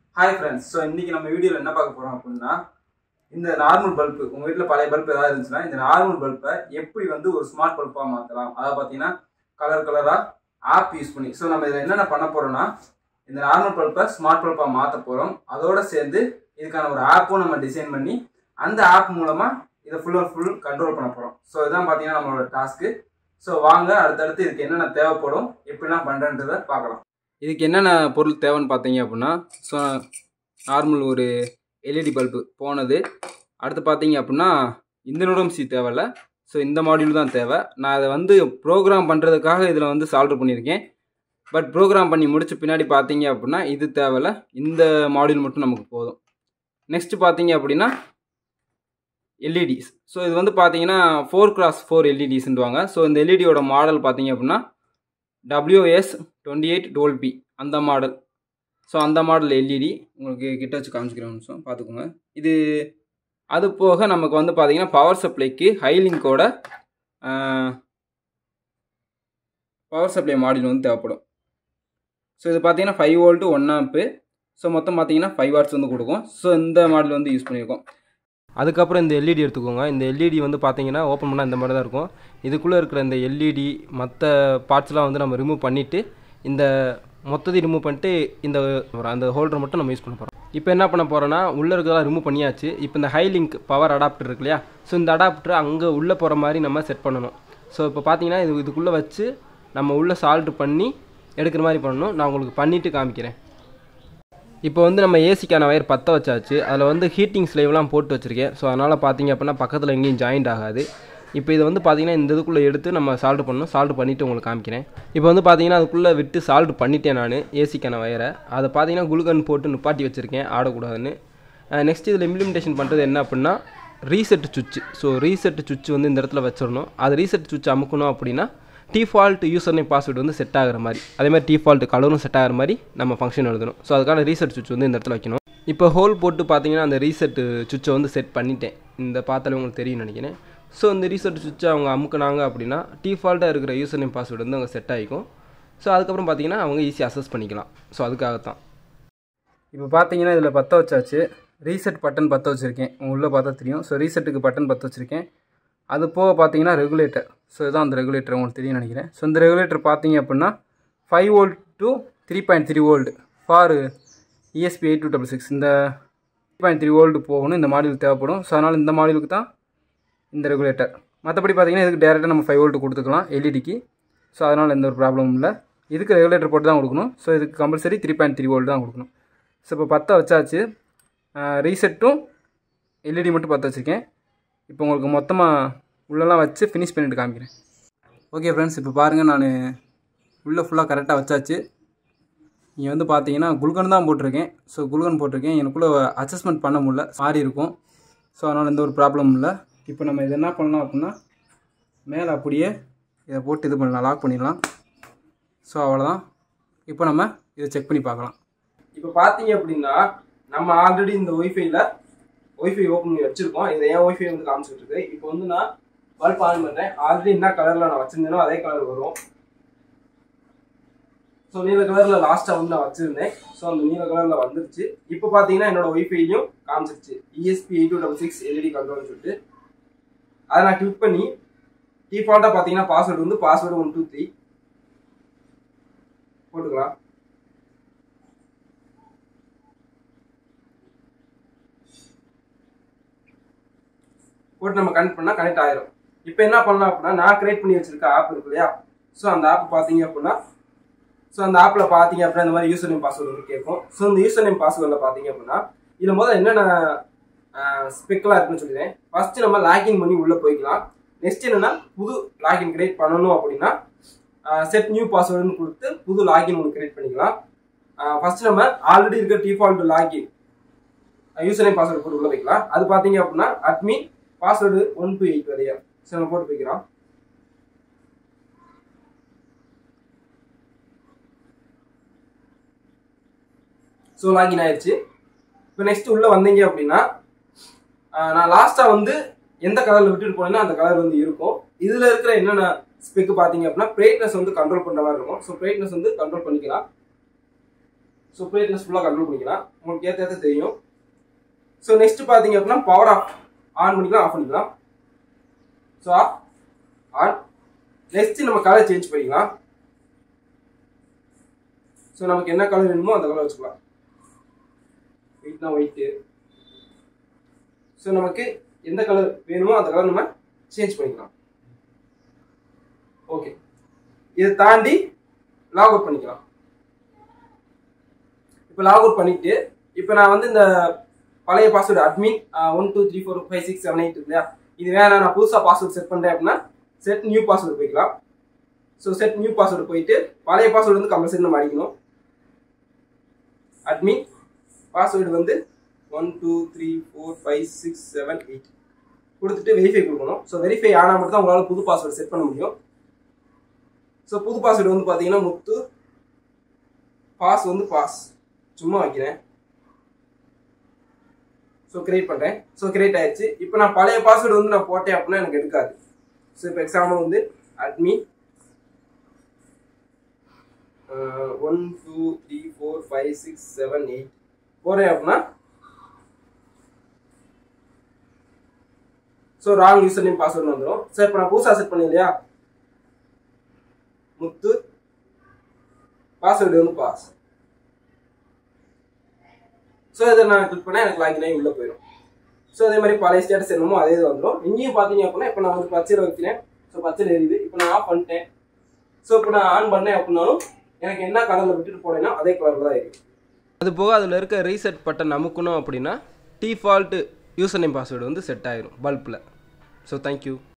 hi friends so இன்னைக்கு நம்ம வீடியோவில் என்ன பார்க்க போகிறோம் அப்படின்னா இந்த நார்மல் பல்பு உங்கள் வீட்டில் பழைய பல்ப் ஏதாவது இருந்துச்சுன்னா இந்த நார்மல் பல்பை எப்படி வந்து ஒரு ஸ்மார்ட் பல்பாக மாற்றலாம் அதாவது பார்த்தீங்கன்னா கலர் கலராக ஆப் யூஸ் பண்ணி ஸோ நம்ம இதில் என்னென்ன பண்ண போகிறோம்னா இந்த நார்மல் பல்பை ஸ்மார்ட் பல்பாக மாற்ற போகிறோம் அதோட சேர்ந்து இதுக்கான ஒரு ஆப்பும் நம்ம டிசைன் பண்ணி அந்த ஆப் மூலமாக இதை ஃபுல் அண்ட் ஃபுல் கண்ட்ரோல் பண்ண போகிறோம் ஸோ இதுதான் பார்த்தீங்கன்னா நம்மளோட டாஸ்க்கு ஸோ வாங்க அடுத்தடுத்து இதுக்கு என்னென்ன தேவைப்படும் எப்படிலாம் பண்ணுறன்றதை பார்க்கலாம் இதுக்கு என்னென்ன பொருள் தேவைன்னு பார்த்தீங்க அப்படின்னா ஸோ நார்மல் ஒரு எல்இடி பல்பு போனது அடுத்து பார்த்தீங்க அப்படின்னா இந்த நுடம்சி தேவையில்ல ஸோ இந்த மாடியூல் தான் தேவை நான் அதை வந்து ப்ரோக்ராம் பண்ணுறதுக்காக இதில் வந்து சால்வ் பண்ணியிருக்கேன் பட் ப்ரோக்ராம் பண்ணி முடிச்ச பின்னாடி பார்த்தீங்க அப்படின்னா இது தேவையில்ல இந்த மாடியூல் மட்டும் நமக்கு போதும் நெக்ஸ்ட் பார்த்தீங்க அப்படின்னா எல்இடிஸ் ஸோ இது வந்து பார்த்தீங்கன்னா ஃபோர் கிராஸ் ஃபோர் எல்இடிஸ்ன்றாங்க ஸோ இந்த எல்இடியோட மாடல் பார்த்தீங்க அப்படின்னா டபிள்யூஎஸ் டுவெண்ட்டி எயிட் டோல் பி அந்த மாடல் ஸோ அந்த மாடல் எல்இடி உங்களுக்கு கிட்ட வச்சு காமிச்சிக்கிறேன் ஒரு நிமிஷம் பார்த்துக்கோங்க இது அது போக நமக்கு வந்து பார்த்தீங்கன்னா பவர் சப்ளைக்கு ஹைலிங்கோட பவர் சப்ளை மாடியூல் வந்து தேவைப்படும் ஸோ இது பார்த்தீங்கன்னா five volt one amp so மொத்தம் பார்த்தீங்கன்னா ஃபைவ் வாட்ஸ் வந்து கொடுக்கும் ஸோ இந்த மாடல் வந்து யூஸ் பண்ணியிருக்கோம் அதுக்கப்புறம் இந்த எல்இடி எடுத்துக்கோங்க இந்த எல்இடி வந்து பார்த்தீங்கன்னா ஓப்பன் பண்ணால் இந்த மாதிரி தான் இருக்கும் இதுக்குள்ளே இருக்கிற இந்த எல்இடி மற்ற பார்ட்ஸ்லாம் வந்து நம்ம ரிமூவ் பண்ணிவிட்டு இந்த மொத்தத்தையும் ரிமூவ் பண்ணிட்டு இந்த அந்த ஹோல்டர் மட்டும் நம்ம யூஸ் பண்ண போகிறோம் இப்போ என்ன பண்ண போகிறோன்னா உள்ளே இருக்கிறதெல்லாம் ரிமூவ் பண்ணியாச்சு இப்போ இந்த ஹை லிங்க் பவர் அடாப்டர் இருக்கு இல்லையா ஸோ இந்த அடாப்டர் அங்கே உள்ளே போகிற மாதிரி நம்ம செட் பண்ணணும் ஸோ இப்போ பார்த்தீங்கன்னா இது இதுக்குள்ளே வச்சு நம்ம உள்ளே சால்ட் பண்ணி எடுக்கிற மாதிரி பண்ணணும் நான் உங்களுக்கு பண்ணிவிட்டு காமிக்கிறேன் இப்போ வந்து நம்ம ஏசிக்கான வயர் பற்ற வச்சாச்சு அதில் வந்து ஹீட்டிங் ஸ்லேவ்லாம் போட்டு வச்சுருக்கேன் ஸோ அதனால் பார்த்தீங்க அப்படின்னா பக்கத்தில் எங்கேயும் ஜாயிண்ட் ஆகாது இப்போ இதை வந்து பார்த்தீங்கன்னா இந்த இதுக்குள்ளே எடுத்து நம்ம சால்ட் பண்ணணும் சால்ட் பண்ணிவிட்டு உங்களுக்கு காமிக்கிறேன் இப்போ வந்து பார்த்தீங்கன்னா அதுக்குள்ளே விட்டு சால்ட் பண்ணிட்டேன் நான் ஏசிக்கான வயரை அதை பார்த்தீங்கன்னா குளுகன் போட்டு நிப்பாட்டி வச்சுருக்கேன் ஆடக்கூடாதுன்னு நெக்ஸ்ட் இதில் இம்ப்ளிமெண்டேஷன் பண்ணுறது என்ன அப்படின்னா ரீசெட் சுவிட்ச் ஸோ ரீசெட் சுவிட்ச் வந்து இந்த இடத்துல வச்சிடணும் அது ரீசெட் சுவிட்ச் அமுக்கணும் அப்படின்னா டிஃபால்ட் யூசர் நேம் பாஸ்வேர்டு வந்து செட் ஆகிற மாதிரி அதே மாதிரி டிஃபால்ட் கலரும் செட் ஆகிற மாதிரி நம்ம ஃபங்க்ஷன் எழுதணும் ஸோ அதுக்கான ரீசெட் சுவிட்ச் வந்து இந்த இடத்துல வைக்கணும் இப்போ ஹோல் போட்டு பார்த்தீங்கன்னா அந்த ரீசெட் சுவிட்சை வந்து செட் பண்ணிட்டேன் இந்த பார்த்தாலே உங்களுக்கு தெரியும் நினைக்கிறேன் ஸோ இந்த ரீசெட் சுவிட்சை அவங்க அமுக்குனாங்க அப்படின்னா டிஃபால்ட்டாக இருக்கிற யூசர் நேம் பாஸ்வேர்டு வந்து அவங்க செட் ஆகிக்கும் ஸோ அதுக்கப்புறம் பார்த்தீங்கன்னா அவங்க ஈஸியாக அசஸ் பண்ணிக்கலாம் ஸோ அதுக்காகத்தான் இப்போ பார்த்தீங்கன்னா இதில் பற்ற வச்சாச்சு ரீசெட் பட்டன் பற்ற வச்சுருக்கேன் உள்ளே பார்த்தா தெரியும் ஸோ ரீசெட்டுக்கு பட்டன் பற்ற வச்சுருக்கேன் அது போக பார்த்தீங்கன்னா ரெகுலேட்டர் ஸோ இதுதான் அந்த ரெகுலேட்டர் உங்களுக்கு தெரியும் நினைக்கிறேன் ஸோ இந்த ரெகுலேட்டர் பார்த்தீங்க அப்படின்னா five volt to three point three volt for ESP eight two double six இந்த த்ரீ பாயிண்ட் த்ரீ வோல்ட் போகணும் இந்த மாடியூல் தேவைப்படும் ஸோ அதனால் இந்த மாடியூலுக்கு தான் இந்த ரெகுலேட்டர் மற்றபடி பார்த்தீங்கன்னா இதுக்கு டேரெக்டாக நம்ம ஃபைவ் வோல்ட் கொடுத்துக்கலாம் எல்இடிக்கு ஸோ அதனால் எந்த ஒரு ப்ராப்ளமும் இல்லை இதுக்கு ரெகுலேட்டர் போட்டு தான் கொடுக்கணும் ஸோ இதுக்கு compulsory three point three volt தான் கொடுக்கணும் ஸோ இப்போ பற்ற வச்சாச்சு ரீசெட்டும் எல்இடி மட்டும் பற்ற வச்சுருக்கேன் இப்போ உங்களுக்கு மொத்தமாக உள்ளெல்லாம் வச்சு ஃபினிஷ் பண்ணிவிட்டு காமிக்கிறேன் ஓகே ஃப்ரெண்ட்ஸ் இப்போ பாருங்கள் நான் உள்ளே ஃபுல்லாக கரெக்டாக வச்சாச்சு இங்கே வந்து பார்த்தீங்கன்னா குல்கன் தான் போட்டிருக்கேன் ஸோ குல்கன் போட்டிருக்கேன் எனக்குள்ளே அட்ஜஸ்ட்மெண்ட் பண்ண முடியல மாறி இருக்கும் ஸோ அதனால் எந்த ஒரு ப்ராப்ளமும் இல்லை இப்போ நம்ம இதை என்ன பண்ணலாம் அப்படின்னா மேலே அப்படியே இதை போட்டு இது பண்ணலாம் லாக் பண்ணிடலாம் ஸோ அவ்வளோதான் இப்போ நம்ம இதை செக் பண்ணி பார்க்கலாம் இப்போ பார்த்தீங்க அப்படின்னா நம்ம ஆல்ரெடி இந்த ஒய்ஃபைல ஒய்ஃபை ஓப்பன் பண்ணி வச்சிருக்கோம் இது என் ஒய்ஃபை வந்து காமிச்சிட்டு இருக்கு இப்போ வந்து நான் பல்ப் ஆன் பண்ணுறேன் ஆல்ரெடி என்ன கலரில் நான் வச்சிருந்தேனோ அதே கலர் வரும் ஸோ நீல கலரில் லாஸ்ட்டாக வந்து நான் வச்சிருந்தேன் ஸோ அந்த நீல கலரில் வந்துருச்சு இப்போ பார்த்தீங்கன்னா என்னோட ஒய்ஃபைலையும் காமிச்சிருச்சு ESP eight two double six LED கண்ட்ரோல்னு சொல்லிட்டு அதை நான் கிளிக் பண்ணி டிஃபால்ட்டாக பார்த்தீங்கன்னா பாஸ்வேர்டு வந்து பாஸ்வேர்டு ஒன் டூ த்ரீ போட்டுக்கலாம் போட்டு நம்ம கனெக்ட் பண்ணால் கனெக்ட் ஆயிரும் இப்போ என்ன பண்ணலாம் அப்படின்னா நான் கிரியேட் பண்ணி வச்சிருக்க ஆப் இருக்கு இல்லையா ஸோ அந்த ஆப் பார்த்தீங்க அப்படின்னா ஸோ அந்த ஆப்பில் பார்த்தீங்க அப்படின்னா இந்த மாதிரி யூசர் நேம் பாஸ்வேர்டு வந்து கேட்கும் ஸோ இந்த யூசர் நேம் பாஸ்வேர்டில் பார்த்தீங்க அப்படின்னா இதில் முதல்ல என்னென்ன ஸ்பெக்கெலாம் இருக்குன்னு சொல்லிடுறேன் ஃபஸ்ட்டு நம்ம லாகின் பண்ணி உள்ளே போய்க்கலாம் நெக்ஸ்ட் என்னென்னா புது லாகின் கிரியேட் பண்ணணும் அப்படின்னா செட் நியூ பாஸ்வேர்டுன்னு கொடுத்து புது லாகின் ஒன்று கிரியேட் பண்ணிக்கலாம் ஃபஸ்ட்டு நம்ம ஆல்ரெடி இருக்க default login user name password போட்டு உள்ள வைக்கலாம் அது பார்த்தீங்க அப்படின்னா admin password one two eight வரையா சரி நம்ம போட்டு வைக்கிறோம் ஸோ லாகின் ஆயிடுச்சு இப்போ நெக்ஸ்ட் உள்ள வந்தீங்க அப்படின்னா நான் லாஸ்ட்டாக வந்து எந்த கலரில் விட்டுட்டு போனேன்னா அந்த கலர் வந்து இருக்கும் இதில் இருக்கிற என்னென்ன ஸ்பெக்கு பார்த்தீங்க அப்படின்னா பிரைட்னஸ் வந்து கண்ட்ரோல் பண்ணுற மாதிரி இருக்கும் ஸோ பிரைட்னஸ் வந்து கண்ட்ரோல் பண்ணிக்கலாம் ஸோ பிரைட்னஸ் ஃபுல்லாக கண்ட்ரோல் பண்ணிக்கலாம் உங்களுக்கு ஏற்ற ஏற்ற தெரியும் ஸோ நெக்ஸ்ட் பார்த்தீங்க அப்படின்னா பவர் ஆஃப் ஆன் பண்ணிக்கலாம் ஆஃப் பண்ணிக்கலாம் ஸோ ஆஃப் ஆன் நெக்ஸ்ட் நம்ம கலர் சேஞ்ச் பண்ணிக்கலாம் ஸோ நமக்கு என்ன கலர் வேணுமோ அந்த கலர் வச்சுக்கலாம் ஒயிட்னா ஒயிட்டு ஸோ நமக்கு எந்த கலர் வேணுமோ அந்த கலர் நம்ம சேஞ்ச் பண்ணிக்கலாம் ஓகே இதை தாண்டி லாக் அவுட் பண்ணிக்கலாம் இப்போ லாக் அவுட் பண்ணிட்டு இப்போ நான் வந்து இந்த பழைய password admin one two three four five six seven eight இருக்கு இல்லையா இது வேணாம் நான் புதுசாக பாஸ்வேர்டு செட் பண்ணுறேன் அப்படின்னா செட் நியூ பாஸ்வேர்டு போய்க்கலாம் ஸோ செட் நியூ பாஸ்வேர்டு போயிட்டு பழைய பாஸ்வேர்டு வந்து கம்பல்சரி நம்ம அடிக்கணும் அட்மின் பாஸ்வேர்டு வந்து one two three four five six seven eight கொடுத்துட்டு வெரிஃபை கொடுக்கணும் ஸோ வெரிஃபை ஆனால் மட்டும் தான் உங்களால் புது பாஸ்வேர்டு செட் பண்ண முடியும் ஸோ புது பாஸ்வேர்டு வந்து பார்த்தீங்கன்னா முத்து பாஸ் வந்து பாஸ் சும்மா வைக்கிறேன் ஸோ கிரியேட் பண்ணுறேன் ஸோ கிரியேட் ஆயிடுச்சு இப்போ நான் பழைய பாஸ்வேர்டு வந்து நான் போட்டேன் அப்படின்னா எனக்கு எடுக்காது ஸோ இப்போ எக்ஸாம்பிள் வந்து admin one two three four five six seven eight போகிறேன் அப்படின்னா so wrong user name password வந்துடும் ஸோ இப்போ நான் புதுசாக செட் பண்ணேன் இல்லையா முத்து பாஸ்வேர்டு வந்து பாஸ் ஸோ இதை நான் கிளிக் பண்ணால் எனக்கு லாகின் ஆகி உள்ளே போயிடும் ஸோ அதே மாதிரி பழைய ஸ்டேட்டஸ் என்னமோ அதே இது வந்துடும் இங்கேயும் பார்த்தீங்க அப்படின்னா இப்போ நான் ஒரு பச்சையில் வைக்கிறேன் ஸோ பச்சையில் எரியுது இப்போ நான் ஆஃப் பண்ணிட்டேன் ஸோ இப்போ நான் ஆன் பண்ணேன் அப்படின்னாலும் எனக்கு என்ன கலரில் விட்டுட்டு போனேன்னா அதே கலரில் தான் இருக்கு அது போக அதில் இருக்க ரீசெட் பட்டன் அமுக்கணும் அப்படின்னா டிஃபால்ட்டு யூசர் நேம் பாஸ்வேர்டு வந்து செட் ஆயிரும் பல்பில் ஸோ தேங்க்யூ